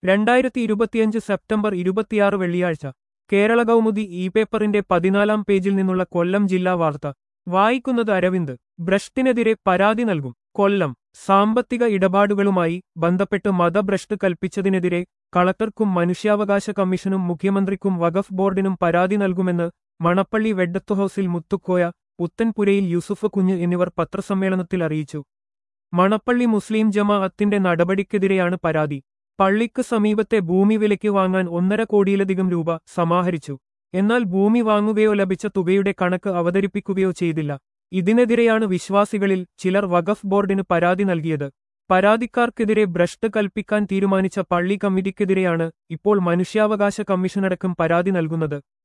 രണ്ടായിരത്തി ഇരുപത്തിയഞ്ച് സെപ്റ്റംബർ ഇരുപത്തിയാറ് വെള്ളിയാഴ്ച കേരള കൗമുദി ഇ പേപ്പറിന്റെ പതിനാലാം പേജിൽ നിന്നുള്ള കൊല്ലം ജില്ലാ വാർത്ത വായിക്കുന്നത് അരവിന്ദ് ഭ്രഷ്ടിനെതിരെ പരാതി നൽകും കൊല്ലം സാമ്പത്തിക ഇടപാടുകളുമായി ബന്ധപ്പെട്ട് മതഭ്രഷ്ട് കൽപ്പിച്ചതിനെതിരെ കളക്ടർക്കും മനുഷ്യാവകാശ കമ്മീഷനും മുഖ്യമന്ത്രിക്കും വഖഫ് ബോർഡിനും പരാതി നൽകുമെന്ന് മണപ്പള്ളി വെഡ്ഡത്ത് ഹൌസിൽ മുത്തുക്കോയ പുത്തൻപുരയിൽ യൂസുഫ് കുഞ്ഞ് എന്നിവർ പത്രസമ്മേളനത്തിൽ അറിയിച്ചു മണപ്പള്ളി മുസ്ലിം ജമാഅത്തിന്റെ നടപടിക്കെതിരെയാണ് പരാതി പള്ളിക്ക് സമീപത്തെ ഭൂമി വിലയ്ക്ക് വാങ്ങാൻ ഒന്നര കോടിയിലധികം രൂപ സമാഹരിച്ചു എന്നാൽ ഭൂമി വാങ്ങുകയോ ലഭിച്ച തുകയുടെ കണക്ക് അവതരിപ്പിക്കുകയോ ചെയ്തില്ല ഇതിനെതിരെയാണ് വിശ്വാസികളിൽ ചിലർ വഖഫ് ബോർഡിന് പരാതി നൽകിയത് പരാതിക്കാർക്കെതിരെ ഭ്രഷ്ട് കൽപ്പിക്കാൻ തീരുമാനിച്ച പള്ളി കമ്മിറ്റിക്കെതിരെയാണ് ഇപ്പോൾ മനുഷ്യാവകാശ കമ്മീഷനടക്കം പരാതി നൽകുന്നത്